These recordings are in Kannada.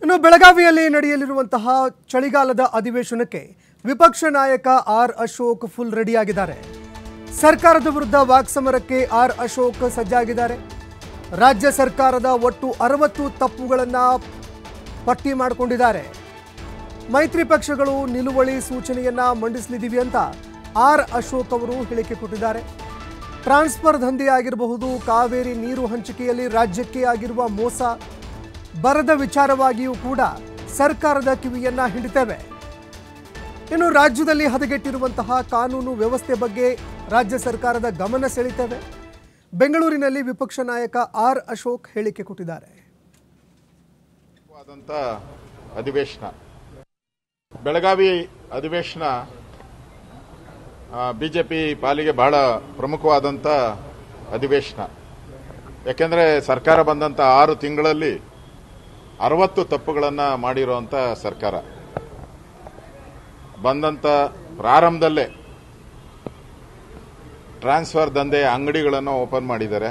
ಇನ್ನು ಬೆಳಗಾವಿಯಲ್ಲಿ ನಡೆಯಲಿರುವಂತಹ ಚಳಿಗಾಲದ ಅಧಿವೇಶನಕ್ಕೆ ವಿಪಕ್ಷ ನಾಯಕ ಆರ್ ಅಶೋಕ್ ಫುಲ್ ರೆಡಿಯಾಗಿದ್ದಾರೆ ಸರ್ಕಾರದ ವಿರುದ್ಧ ವಾಕ್ಸಮರಕ್ಕೆ ಆರ್ ಅಶೋಕ್ ಸಜ್ಜಾಗಿದ್ದಾರೆ ರಾಜ್ಯ ಸರ್ಕಾರದ ಒಟ್ಟು ಅರವತ್ತು ತಪ್ಪುಗಳನ್ನು ಪಟ್ಟಿ ಮಾಡಿಕೊಂಡಿದ್ದಾರೆ ಮೈತ್ರಿ ಪಕ್ಷಗಳು ನಿಲುವಳಿ ಸೂಚನೆಯನ್ನ ಮಂಡಿಸಲಿದ್ದೀವಿ ಅಂತ ಆರ್ ಅಶೋಕ್ ಅವರು ಹೇಳಿಕೆ ಕೊಟ್ಟಿದ್ದಾರೆ ಟ್ರಾನ್ಸ್ಫರ್ ದಂಧೆ ಆಗಿರಬಹುದು ಕಾವೇರಿ ನೀರು ಹಂಚಿಕೆಯಲ್ಲಿ ರಾಜ್ಯಕ್ಕೆ ಆಗಿರುವ ಮೋಸ ಬರದ ವಿಚಾರವಾಗಿಯೂ ಕೂಡ ಸರ್ಕಾರದ ಕಿವಿಯನ್ನ ಹಿಡಿತೇವೆ ಇನ್ನು ರಾಜ್ಯದಲ್ಲಿ ಹದಗೆಟ್ಟಿರುವಂತಹ ಕಾನೂನು ವ್ಯವಸ್ಥೆ ಬಗ್ಗೆ ರಾಜ್ಯ ಸರ್ಕಾರದ ಗಮನ ಸೆಳೀತೇವೆ ಬೆಂಗಳೂರಿನಲ್ಲಿ ವಿಪಕ್ಷ ನಾಯಕ ಆರ್ ಅಶೋಕ್ ಹೇಳಿಕೆ ಕೊಟ್ಟಿದ್ದಾರೆ ವಾದಂಥ ಅಧಿವೇಶನ ಬೆಳಗಾವಿ ಅಧಿವೇಶನ ಬಿ ಜೆ ಪಿ ಪಾಲಿಗೆ ಬಹಳ ಪ್ರಮುಖವಾದಂಥ ಅಧಿವೇಶನ ಯಾಕೆಂದರೆ ಸರ್ಕಾರ ಬಂದಂಥ ಆರು ತಿಂಗಳಲ್ಲಿ ಅರವತ್ತು ತಪ್ಪುಗಳನ್ನು ಮಾಡಿರುವಂಥ ಸರ್ಕಾರ ಬಂದಂಥ ಪ್ರಾರಂಭದಲ್ಲೇ ಟ್ರಾನ್ಸ್ಫರ್ ದಂಧೆಯ ಅಂಗಡಿಗಳನ್ನು ಓಪನ್ ಮಾಡಿದ್ದಾರೆ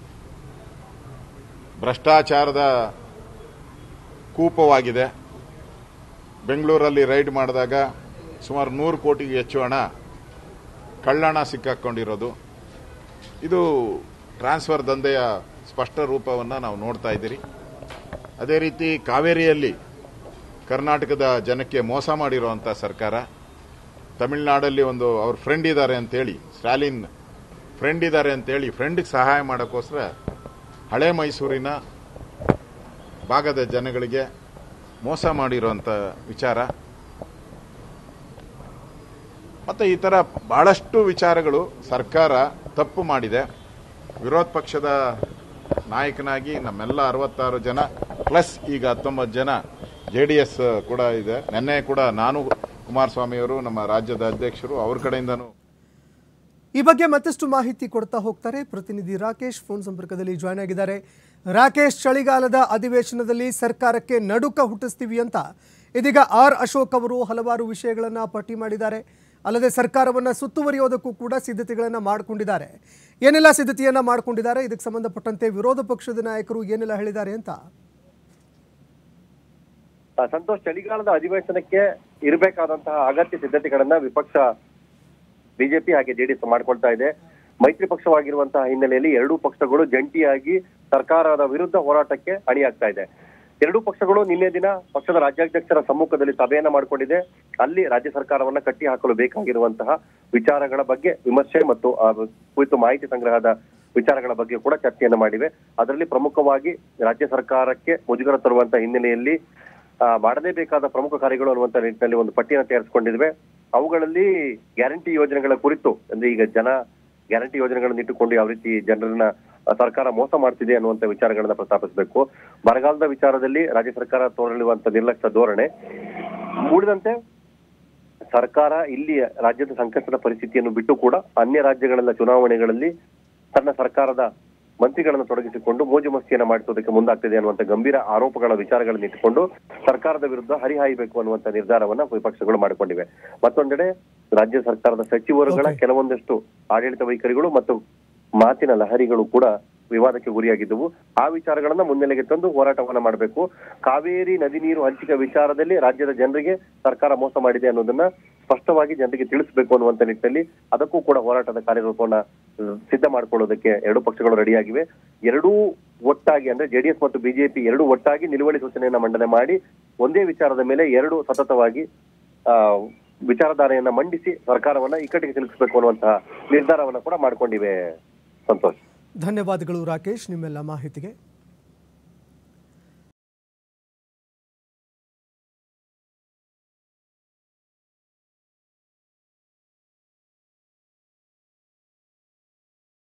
ಭ್ರಷ್ಟಾಚಾರದ ಕೂಪವಾಗಿದೆ ಬೆಂಗಳೂರಲ್ಲಿ ರೈಡ್ ಮಾಡಿದಾಗ ಸುಮಾರು ನೂರು ಕೋಟಿಗೆ ಹೆಚ್ಚು ಹಣ ಕಳ್ಳಣ ಸಿಕ್ಕಾಕೊಂಡಿರೋದು ಇದು ಟ್ರಾನ್ಸ್ಫರ್ ದಂಧೆಯ ಸ್ಪಷ್ಟ ರೂಪವನ್ನು ನಾವು ನೋಡ್ತಾ ಇದ್ದೀರಿ ಅದೇ ರೀತಿ ಕಾವೇರಿಯಲ್ಲಿ ಕರ್ನಾಟಕದ ಜನಕ್ಕೆ ಮೋಸ ಮಾಡಿರುವಂಥ ಸರ್ಕಾರ ತಮಿಳುನಾಡಲ್ಲಿ ಒಂದು ಅವ್ರ ಫ್ರೆಂಡ್ ಇದ್ದಾರೆ ಅಂತೇಳಿ ಸ್ಟಾಲಿನ್ ಫ್ರೆಂಡ್ ಇದ್ದಾರೆ ಅಂತೇಳಿ ಫ್ರೆಂಡ್ಗೆ ಸಹಾಯ ಮಾಡೋಕ್ಕೋಸ್ಕರ ಹಳೆ ಮೈಸೂರಿನ ಭಾಗದ ಜನಗಳಿಗೆ ಮೋಸ ಮಾಡಿರುವಂಥ ವಿಚಾರ ಮತ್ತು ಈ ಥರ ಬಹಳಷ್ಟು ವಿಚಾರಗಳು ಸರ್ಕಾರ ತಪ್ಪು ಮಾಡಿದೆ ವಿರೋಧ ಪಕ್ಷದ ನಾಯಕನಾಗಿ ನಮ್ಮೆಲ್ಲ ಅರವತ್ತಾರು ಜನ ಪ್ಲಸ್ ಈಗ ಹತ್ತೊಂಬತ್ತು ಜನ ಜೆ ಡಿ ಎಸ್ ಕೂಡ ಇದೆ ನಿನ್ನೆ ಕೂಡ ನಾನು ಕುಮಾರಸ್ವಾಮಿಯವರು ನಮ್ಮ ರಾಜ್ಯದ ಅಧ್ಯಕ್ಷರು ಅವ್ರ ಕಡೆಯಿಂದನೂ ಈ ಬಗ್ಗೆ ಮತ್ತಷ್ಟು ಮಾಹಿತಿ ಕೊಡ್ತಾ ಹೋಗ್ತಾರೆ ಪ್ರತಿನಿಧಿ ರಾಕೇಶ್ ಫೋನ್ ಸಂಪರ್ಕದಲ್ಲಿ ಜಾಯ್ನ್ ಆಗಿದ್ದಾರೆ ರಾಕೇಶ್ ಚಳಿಗಾಲದ ಅಧಿವೇಶನದಲ್ಲಿ ಸರ್ಕಾರಕ್ಕೆ ನಡುಕ ಹುಟ್ಟಿಸ್ತೀವಿ ಅಂತ ಇದೀಗ ಆರ್ ಅಶೋಕ್ ಅವರು ಹಲವಾರು ವಿಷಯಗಳನ್ನು ಪಟ್ಟಿ ಮಾಡಿದ್ದಾರೆ ಅಲ್ಲದೆ ಸರ್ಕಾರವನ್ನು ಸುತ್ತುವರಿಯೋದಕ್ಕೂ ಕೂಡ ಸಿದ್ಧತೆಗಳನ್ನು ಮಾಡಿಕೊಂಡಿದ್ದಾರೆ ಏನೆಲ್ಲ ಸಿದ್ಧತೆಯನ್ನ ಮಾಡಿಕೊಂಡಿದ್ದಾರೆ ಇದಕ್ಕೆ ಸಂಬಂಧಪಟ್ಟಂತೆ ವಿರೋಧ ಪಕ್ಷದ ನಾಯಕರು ಏನೆಲ್ಲ ಹೇಳಿದ್ದಾರೆ ಅಂತ ಆ, ಸಂತೋಷ್ ಚಳಿಗಾಲದ ಅಧಿವೇಶನಕ್ಕೆ ಇರಬೇಕಾದಂತಹ ಅಗತ್ಯ ಸಿದ್ಧತೆಗಳನ್ನ ವಿಪಕ್ಷ ಬಿಜೆಪಿ ಹಾಗೆ ಜೆಡಿಎಸ್ ಮಾಡ್ಕೊಳ್ತಾ ಇದೆ ಮೈತ್ರಿ ಪಕ್ಷವಾಗಿರುವಂತಹ ಹಿನ್ನೆಲೆಯಲ್ಲಿ ಎರಡೂ ಪಕ್ಷಗಳು ಜಂಟಿಯಾಗಿ ಸರ್ಕಾರದ ವಿರುದ್ಧ ಹೋರಾಟಕ್ಕೆ ಅಣಿಯಾಗ್ತಾ ಇದೆ ಎರಡೂ ಪಕ್ಷಗಳು ನಿನ್ನೆ ದಿನ ಪಕ್ಷದ ರಾಜ್ಯಾಧ್ಯಕ್ಷರ ಸಮ್ಮುಖದಲ್ಲಿ ಸಭೆಯನ್ನ ಮಾಡಿಕೊಂಡಿದೆ ಅಲ್ಲಿ ರಾಜ್ಯ ಸರ್ಕಾರವನ್ನ ಕಟ್ಟಿ ಹಾಕಲು ಬೇಕಾಗಿರುವಂತಹ ವಿಚಾರಗಳ ಬಗ್ಗೆ ವಿಮರ್ಶೆ ಮತ್ತು ಆ ಕುರಿತು ಮಾಹಿತಿ ಸಂಗ್ರಹದ ವಿಚಾರಗಳ ಬಗ್ಗೆ ಕೂಡ ಚರ್ಚೆಯನ್ನ ಮಾಡಿವೆ ಅದರಲ್ಲಿ ಪ್ರಮುಖವಾಗಿ ರಾಜ್ಯ ಸರ್ಕಾರಕ್ಕೆ ಮುಜುಗರ ತರುವಂತ ಹಿನ್ನೆಲೆಯಲ್ಲಿ ಆ, ಮಾಡಲೇಬೇಕಾದ ಪ್ರಮುಖ ಕಾರ್ಯಗಳು ಅನ್ನುವಂತ ನಿಟ್ಟಿನಲ್ಲಿ ಒಂದು ಪಟ್ಟಿಯನ್ನು ತಯಾರಿಸಿಕೊಂಡಿದ್ವಿ ಅವುಗಳಲ್ಲಿ ಗ್ಯಾರಂಟಿ ಯೋಜನೆಗಳ ಕುರಿತು ಅಂದ್ರೆ ಈಗ ಜನ ಗ್ಯಾರಂಟಿ ಯೋಜನೆಗಳನ್ನು ಇಟ್ಟುಕೊಂಡು ಯಾವ ರೀತಿ ಜನರನ್ನ ಆ, ಸರ್ಕಾರ ಮೋಸ ಮಾಡ್ತಿದೆ ಅನ್ನುವಂತ ವಿಚಾರಗಳನ್ನ ಪ್ರಸ್ತಾಪಿಸಬೇಕು ಬರಗಾಲದ ವಿಚಾರದಲ್ಲಿ ರಾಜ್ಯ ಸರ್ಕಾರ ತೋರಲಿರುವಂತ ನಿರ್ಲಕ್ಷ್ಯ ಧೋರಣೆ ಉಳಿದಂತೆ ಸರ್ಕಾರ ಇಲ್ಲಿ ರಾಜ್ಯದ ಸಂಕಷ್ಟದ ಪರಿಸ್ಥಿತಿಯನ್ನು ಬಿಟ್ಟು ಕೂಡ ಅನ್ಯ ರಾಜ್ಯಗಳೆಲ್ಲ ಚುನಾವಣೆಗಳಲ್ಲಿ ತನ್ನ ಸರ್ಕಾರದ ಮಂತ್ರಿಗಳನ್ನು ತೊಡಗಿಸಿಕೊಂಡು ಮೋಜು ಮಸ್ತಿಯನ್ನ ಮಾಡಿಸೋದಕ್ಕೆ ಮುಂದಾಗ್ತಿದೆ ಅನ್ನುವಂತ ಗಂಭೀರ ಆರೋಪಗಳ ವಿಚಾರಗಳನ್ನು ಇಟ್ಟುಕೊಂಡು ಸರ್ಕಾರದ ವಿರುದ್ಧ ಹರಿಹಾಯಬೇಕು ಅನ್ನುವಂತ ನಿರ್ಧಾರವನ್ನ ವಿಪಕ್ಷಗಳು ಮಾಡಿಕೊಂಡಿವೆ ಮತ್ತೊಂದೆಡೆ ರಾಜ್ಯ ಸರ್ಕಾರದ ಸಚಿವರುಗಳ Okay. ಕೆಲವೊಂದಷ್ಟು ಆಡಳಿತ ವೈಖರಿಗಳು ಮತ್ತು ಮಾತಿನ ಲಹರಿಗಳು ಕೂಡ ವಿವಾದಕ್ಕೆ ಗುರಿಯಾಗಿದ್ದವು ಆ ವಿಚಾರಗಳನ್ನ ಮುನ್ನೆಲೆಗೆ ತಂದು ಹೋರಾಟವನ್ನ ಮಾಡಬೇಕು ಕಾವೇರಿ ನದಿ ನೀರು ಹಂಚಿಕೆ ವಿಚಾರದಲ್ಲಿ ರಾಜ್ಯದ ಜನರಿಗೆ ಸರ್ಕಾರ ಮೋಸ ಮಾಡಿದೆ ಅನ್ನೋದನ್ನ ಸ್ಪಷ್ಟವಾಗಿ ಜನರಿಗೆ ತಿಳಿಸಬೇಕು ಅನ್ನುವಂತ ನಿಟ್ಟಿನಲ್ಲಿ ಅದಕ್ಕೂ ಕೂಡ ಹೋರಾಟದ ಕಾರ್ಯರೂಪವನ್ನ ಅಹ್, ಸಿದ್ಧ ಮಾಡ್ಕೊಳ್ಳೋದಕ್ಕೆ ಎರಡು ಪಕ್ಷಗಳು ರೆಡಿಯಾಗಿವೆ ಎರಡೂ ಒಟ್ಟಾಗಿ ಅಂದ್ರೆ ಜೆಡಿಎಸ್ ಮತ್ತು ಬಿಜೆಪಿ ಎರಡೂ ಒಟ್ಟಾಗಿ ನಿಲುವಳಿ ಸೂಚನೆಯನ್ನ ಮಂಡನೆ ಮಾಡಿ ಒಂದೇ ವಿಚಾರದ ಮೇಲೆ ಎರಡು ಸತತವಾಗಿ ಆ ವಿಚಾರಧಾರೆಯನ್ನ ಮಂಡಿಸಿ ಸರ್ಕಾರವನ್ನ ಇಕ್ಕಟ್ಟಿಗೆ ಸಿಲುಕಿಸಬೇಕು ಅನ್ನುವಂತಹ ನಿರ್ಧಾರವನ್ನ ಕೂಡ ಮಾಡ್ಕೊಂಡಿವೆ ಸಂತೋಷ್ ಧನ್ಯವಾದಗಳು ರಾಕೇಶ್ ನಿಮ್ಮೆಲ್ಲ ಮಾಹಿತಿಗೆ